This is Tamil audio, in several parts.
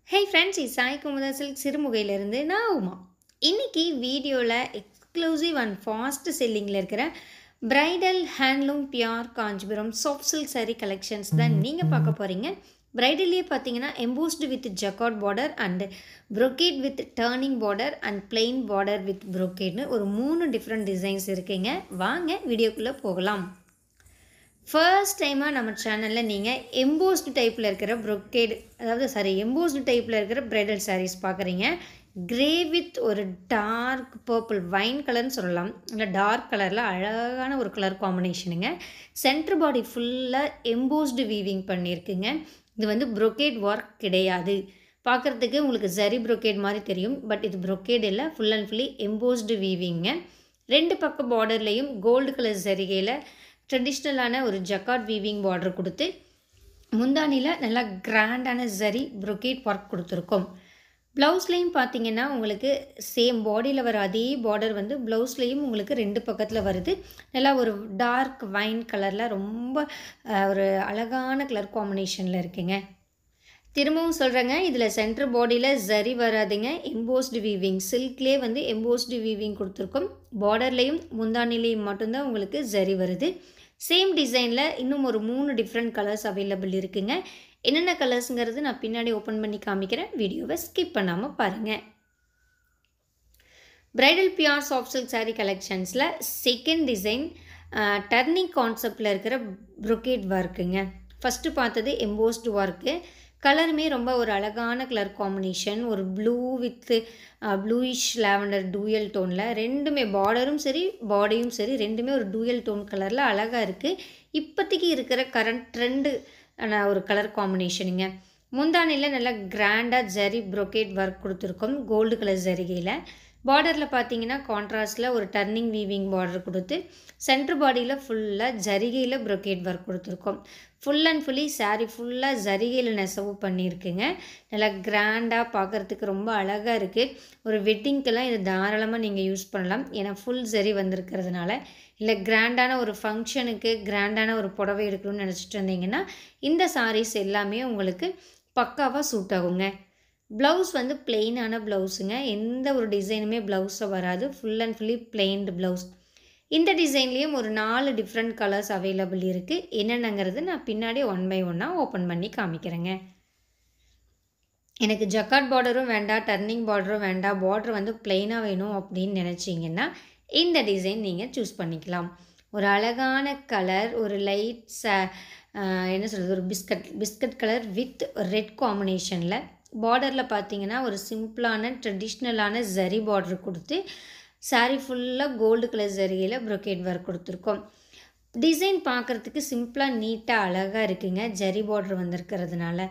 ஹே ஃப்ரெண்ட்ஸ் இது சாய் குமுதா சில்க் சிறுமுகையிலேருந்து நான் உமா இன்னைக்கு வீடியோவில் எக்ஸ்க்ளூசிவ் அண்ட் ஃபாஸ்ட் செல்லிங்கில் இருக்கிற bridal handloom Pyaar Kanchipuram soft silk saree collections தான் நீங்கள் பார்க்க போகிறீங்க பிரைடல்லே பார்த்தீங்கன்னா embossed with jacquard border and brocade with turning border and plain border with brocade ஒரு மூணு டிஃப்ரெண்ட் டிசைன்ஸ் இருக்குங்க வாங்க வீடியோக்குள்ளே போகலாம் ஃபர்ஸ்ட் டைமாக நம்ம சேனலில் நீங்கள் எம்போஸ்டு டைப்பில் இருக்கிற brocade அதாவது சாரி எம்போஸ்டு டைப்பில் இருக்கிற பிரைடல் sarees பார்க்குறீங்க கிரே வித் ஒரு டார்க் பர்பிள் வைன் கலர்னு சொல்லலாம் இல்லை டார்க் கலரில் அழகான ஒரு கலர் காம்பினேஷனுங்க சென்டர் பாடி ஃபுல்லாக எம்போஸ்டு வீவிங் பண்ணியிருக்குங்க இது வந்து brocade ஒர்க் கிடையாது பார்க்குறதுக்கு உங்களுக்கு ஜரி brocade மாதிரி தெரியும் பட் இது brocade இல்லை ஃபுல் அண்ட் ஃபுல்லி எம்போஸ்டு வீவிங்க ரெண்டு பக்கம் பார்டர்லேயும் கோல்டு கலர் ஜரிகையில் ட்ரெடிஷ்னலான ஒரு ஜக்காட் வீவிங் பார்டர் கொடுத்து முந்தானியில் நல்லா கிராண்டான ஜரி brocade ஒர்க் கொடுத்துருக்கோம் ப்ளவுஸ்லேயும் பார்த்தீங்கன்னா உங்களுக்கு சேம் பாடியில் வர அதே பார்டர் வந்து ப்ளவுஸ்லேயும் உங்களுக்கு ரெண்டு பக்கத்தில் வருது நல்லா ஒரு டார்க் வைன் கலரில் ரொம்ப அஹ், ஒரு அழகான கலர் காம்பினேஷனில் இருக்குங்க திரும்பவும் சொல்கிறேங்க இதில் சென்டர் பாடியில் ஜரி வராதுங்க எம்போஸ்டு வீவிங் சில்க்லேயே வந்து எம்போஸ்டு வீவிங் கொடுத்துருக்கோம் பார்டர்லேயும் முந்தானிலையும் மட்டும்தான் உங்களுக்கு ஜரி வருது சேம் டிசைனில் இன்னும் ஒரு மூணு டிஃப்ரெண்ட் கலர்ஸ் அவைலபிள் இருக்குங்க என்னென்ன கலர்ஸுங்கிறது நான் பின்னாடி ஓப்பன் பண்ணி காமிக்கிறேன் வீடியோவை ஸ்கிப் பண்ணாமல் பாருங்கள் bridal Pyaar soft silk saree கலெக்ஷன்ஸில் செகண்ட் டிசைன் டர்னிங் கான்செப்டில் இருக்கிற brocade ஒர்க்குங்க ஃபஸ்ட்டு பார்த்தது எம்போஸ்டு ஒர்க்கு கலருமே ரொம்ப ஒரு அழகான கலர் காம்பினேஷன் ஒரு blue with bluish lavender dual டோனில் ரெண்டுமே பார்டரும் சரி பாடியும் சரி ரெண்டுமே ஒரு டூயல் டோன் கலரில் அழகாக இருக்குது இப்போதைக்கு இருக்கிற கரண்ட் ட்ரெண்டு ஒரு கலர் காம்பினேஷனுங்க முந்தானியில் நல்லா கிராண்டாக ஜரி brocade ஒர்க் கொடுத்துருக்கோம் கோல்டு கலர் ஜரிகையில் பார்டரில் பார்த்தீங்கன்னா கான்ட்ராஸ்டில் ஒரு டர்னிங் வீவிங் பார்டர் கொடுத்து சென்டர் பாடியில் ஃபுல்லாக ஜரிகையில் brocade ஒர்க் கொடுத்துருக்கோம் ஃபுல் அண்ட் ஃபுல்லி saree ஃபுல்லாக ஜரிகையில் நெசவு பண்ணியிருக்குங்க நல்லா கிராண்டாக பார்க்குறதுக்கு ரொம்ப அழகாக இருக்குது ஒரு வெட்டிங்க்கெல்லாம் இது தாராளமாக நீங்கள் யூஸ் பண்ணலாம் ஏன்னா ஃபுல் ஜரி வந்திருக்கிறதுனால இல்லை கிராண்டான ஒரு ஃபங்க்ஷனுக்கு கிராண்டான ஒரு புடவை எடுக்கணும்னு நினச்சிட்டு இருந்தீங்கன்னா இந்த sarees எல்லாமே உங்களுக்கு பக்காவாக சூட் ஆகுங்க ப்ளவுஸ் வந்து பிளெயினான ப்ளவுஸுங்க எந்த ஒரு டிசைனுமே ப்ளவுஸில் வராது ஃபுல் அண்ட் ஃபுல்லி பிளெயின்டு ப்ளவுஸ் இந்த டிசைன்லேயும் ஒரு நாலு டிஃப்ரெண்ட் கலர்ஸ் அவைலபிள் இருக்குது என்னென்னங்கிறது நான் பின்னாடி ஒன் பை ஒன்னாக ஓப்பன் பண்ணி காமிக்கிறேங்க எனக்கு ஜக்காட் பார்டரும் வேண்டாம் டர்னிங் பார்டரும் வேண்டாம் பார்டர் வந்து பிளெயினாக வேணும் அப்படின்னு நினச்சிங்கன்னா இந்த டிசைன் நீங்கள் சூஸ் பண்ணிக்கலாம் ஒரு அழகான கலர் ஒரு லைட் ச என்ன சொல்கிறது ஒரு biscuit biscuit colour with red காம்பினேஷனில் பார்டரில் பார்த்தீங்கன்னா ஒரு சிம்பிளான ட்ரெடிஷ்னலான ஜரி பார்டர் கொடுத்து saree ஃபுல்லாக கோல்டு கலர் ஜரிகையில் brocade ஒர்க் கொடுத்துருக்கோம் டிசைன் பார்க்குறதுக்கு சிம்பிளாக நீட்டாக அழகாக இருக்குங்க ஜரி பார்டர் வந்திருக்கிறதுனால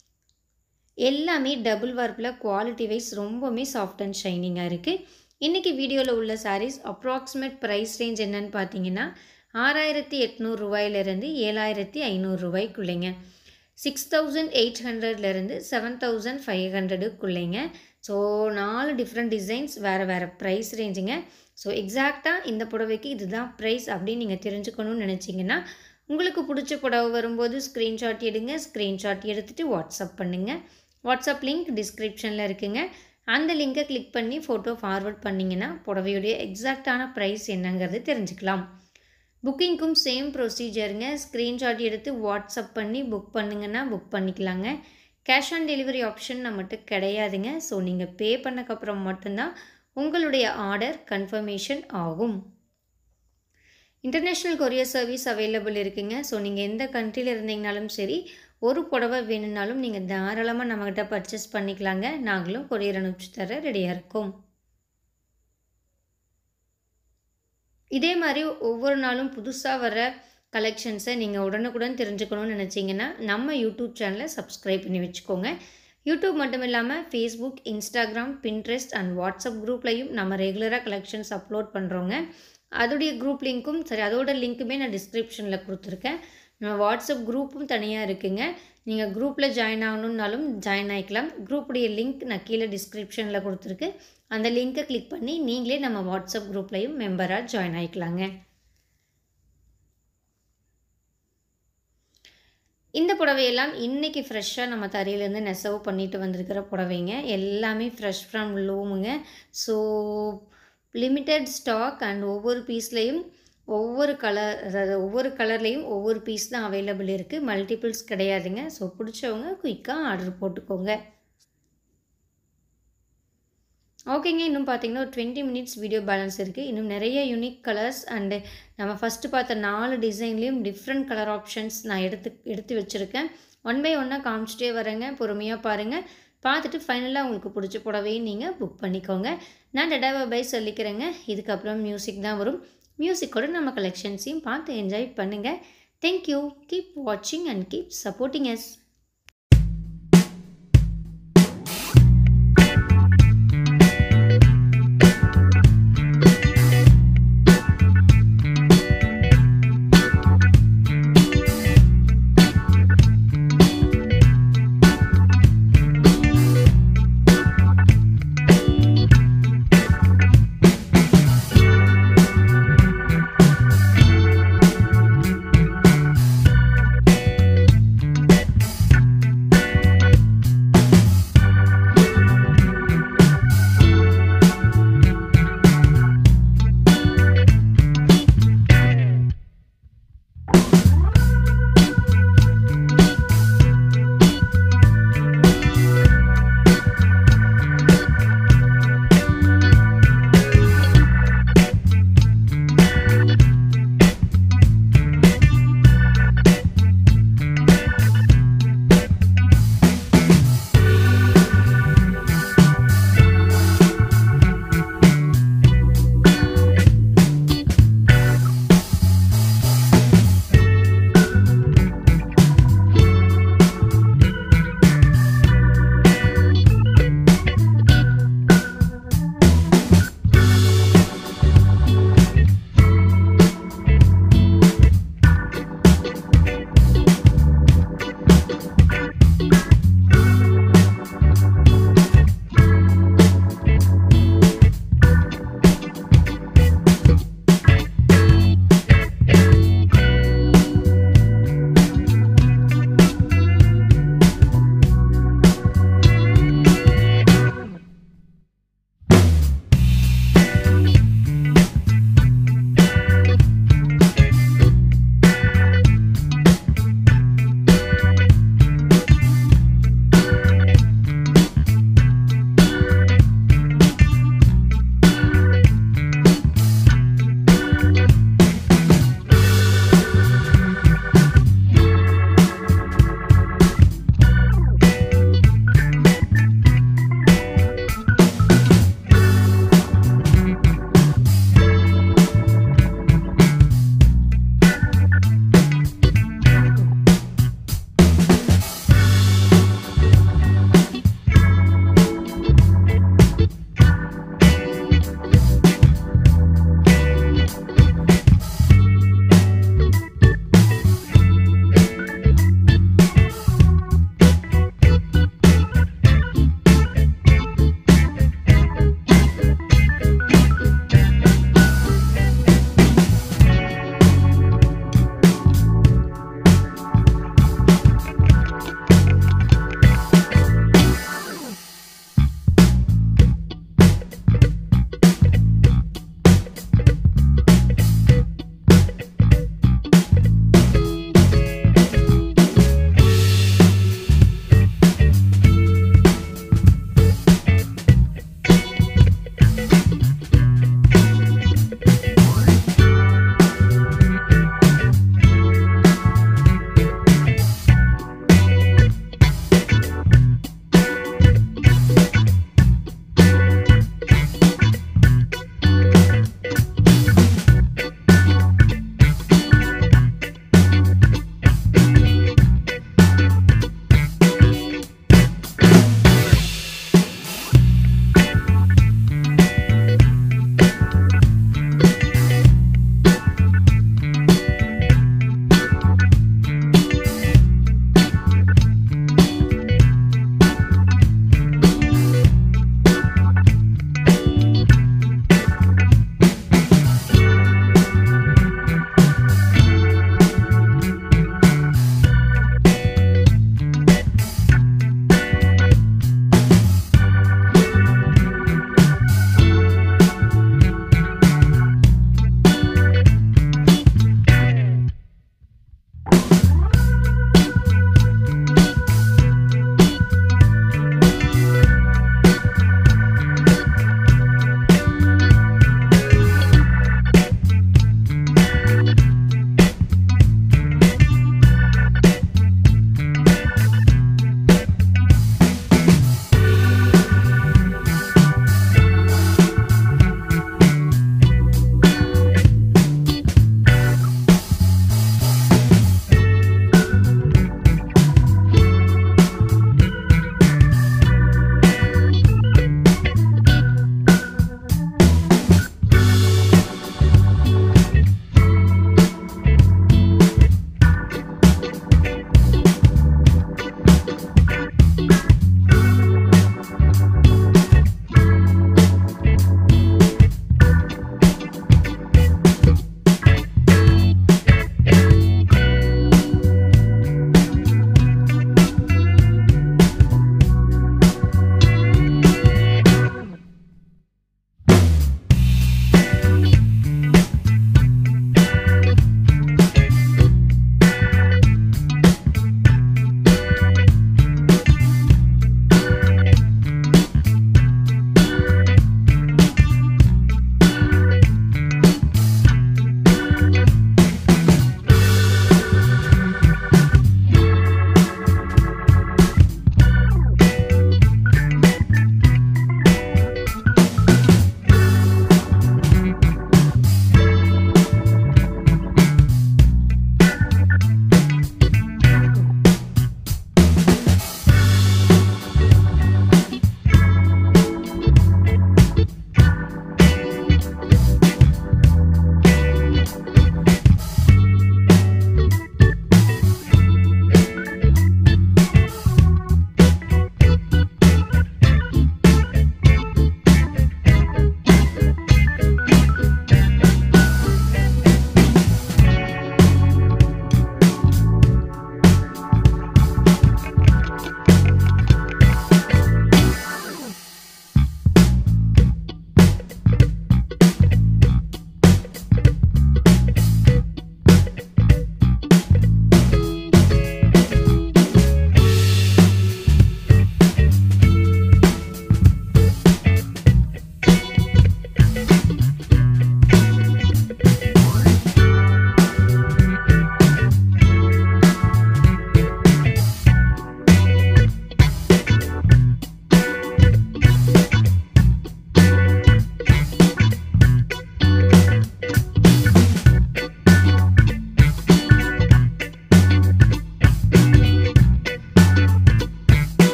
எல்லாமே டபுள் வார்ப்பில் குவாலிட்டி வைஸ் ரொம்பவுமே சாஃப்ட் அண்ட் ஷைனிங்காக இருக்குது இன்றைக்கி வீடியோவில் உள்ள சாரீஸ் அப்ராக்சிமேட் ப்ரைஸ் ரேஞ்ச் என்னன்னு பார்த்தீங்கன்னா ஆறாயிரத்தி எட்நூறு ரூபாயிலிருந்து ஏழாயிரத்தி ஐநூறு ரூபாய்க்குள்ளேங்க சிக்ஸ் தௌசண்ட் எயிட் ஹண்ட்ரட்லேருந்து செவன் தௌசண்ட் ஃபைவ் ஹண்ட்ரடுக்குள்ளேங்க ஸோ நாலு டிஃப்ரெண்ட் டிசைன்ஸ் வேறு வேறு ப்ரைஸ் ரேஞ்சுங்க ஸோ எக்ஸாக்டாக இந்த புடவைக்கு இதுதான் ப்ரைஸ் அப்படின்னு நீங்கள் தெரிஞ்சுக்கணும்னு நினச்சிங்கன்னா உங்களுக்கு பிடிச்ச புடவை வரும்போது ஸ்க்ரீன்ஷாட் எடுங்க ஸ்க்ரீன்ஷாட் எடுத்துகிட்டு வாட்ஸ்அப் பண்ணுங்கள் வாட்ஸ்அப் லிங்க் டிஸ்கிரிப்ஷனில் இருக்குங்க அந்த லிங்கை கிளிக் பண்ணி ஃபோட்டோ ஃபார்வர்ட் பண்ணிங்கன்னா புடவையுடைய எக்ஸாக்டான ப்ரைஸ் என்னங்கிறது தெரிஞ்சுக்கலாம் புக்கிங்க்கும் சேம் ப்ரொசீஜருங்க ஸ்க்ரீன்ஷாட் எடுத்து வாட்ஸ்அப் பண்ணி புக் பண்ணுங்கன்னா புக் பண்ணிக்கலாங்க கேஷ் ஆன் டெலிவரி ஆப்ஷன் நம்மகிட்ட கிடையாதுங்க ஸோ நீங்கள் பே பண்ணக்கப்புறம் மட்டும்தான் உங்களுடைய ஆர்டர் கன்ஃபர்மேஷன் ஆகும் இன்டர்நேஷ்னல் கொரியர் சர்வீஸ் அவைலபிள் இருக்குங்க ஸோ நீங்கள் எந்த கண்ட்ரியில் இருந்தீங்கனாலும் சரி ஒரு புடவை வேணும்னாலும் நீங்கள் தாராளமாக நம்மக்கிட்ட பர்ச்சேஸ் பண்ணிக்கலாங்க நாங்களும் கொரியர் அனுப்பிச்சு தர ரெடியாக இருக்கோம் இதே மாதிரி ஒவ்வொரு நாளும் புதுசாக வர கலெக்ஷன்ஸை நீங்கள் உடனுக்குடன் தெரிஞ்சுக்கணும்னு நினச்சிங்கன்னா நம்ம யூடியூப் சேனலை சப்ஸ்கிரைப் பண்ணி வச்சுக்கோங்க யூடியூப் மட்டும் இல்லாமல் Facebook Instagram Pinterest and WhatsApp குரூப்லையும் நம்ம ரெகுலராக கலெக்ஷன்ஸ் அப்லோட் பண்ணுறோங்க அதோடைய குரூப் லிங்க்கும் சரி அதோட லிங்க்குமே நான் டிஸ்கிரிப்ஷனில் கொடுத்துருக்கேன் நம்ம வாட்ஸ்அப் குரூப்பும் தனியாக இருக்குங்க நீங்கள் குரூப்பில் ஜாயின் ஆகணுன்னாலும் ஜாயின் ஆகிக்கலாம் குரூப்புடைய லிங்க் நான் கீழே டிஸ்கிரிப்ஷனில் கொடுத்துருக்கு அந்த லிங்க்கை கிளிக் பண்ணி நீங்களே நம்ம வாட்ஸ்அப் குரூப்லையும் மெம்பராக ஜாயின் ஆகிக்கலாங்க இந்த புடவையெல்லாம் இன்றைக்கி ஃப்ரெஷ்ஷாக நம்ம தறியிலேருந்து நெசவு பண்ணிட்டு வந்திருக்கிற புடவைங்க எல்லாமே ஃப்ரெஷ் ஃப்ரம் லூமுங்க ஸோ லிமிட்டட் ஸ்டாக் அண்ட் ஒவ்வொரு பீஸ்லேயும் ஒவ்வொரு கலர் அதாவது ஒவ்வொரு கலர்லேயும் ஒவ்வொரு பீஸ் தான் அவைலபிள் இருக்குது மல்டிபிள்ஸ் கிடையாதுங்க ஸோ பிடிச்சவங்க குயிக்காக ஆர்டர் போட்டுக்கோங்க ஓகேங்க இன்னும் பார்த்தீங்கன்னா ஒரு டுவெண்ட்டி மினிட்ஸ் வீடியோ பேலன்ஸ் இருக்குது இன்னும் நிறைய யூனிக் கலர்ஸ் அண்டு நம்ம ஃபஸ்ட்டு பார்த்த நாலு டிசைன்லேயும் டிஃப்ரெண்ட் கலர் ஆப்ஷன்ஸ் நான் எடுத்து எடுத்து வச்சுருக்கேன் ஒன் பை ஒன்னாக காமிச்சிட்டே வரேங்க பொறுமையாக பாருங்கள் பார்த்துட்டு ஃபைனலாக உங்களுக்கு பிடிச்ச புடவையும் நீங்கள் புக் பண்ணிக்கோங்க நான் டடாவை பை சொல்லிக்கிறேங்க இதுக்கப்புறம் மியூசிக் தான் வரும் மியூசிக்கோட நம்ம கலெக்ஷன்ஸையும் பார்த்து என்ஜாய் பண்ணுங்கள் தேங்க்யூ கீப் வாட்சிங் அண்ட் கீப் சப்போர்ட்டிங் எஸ்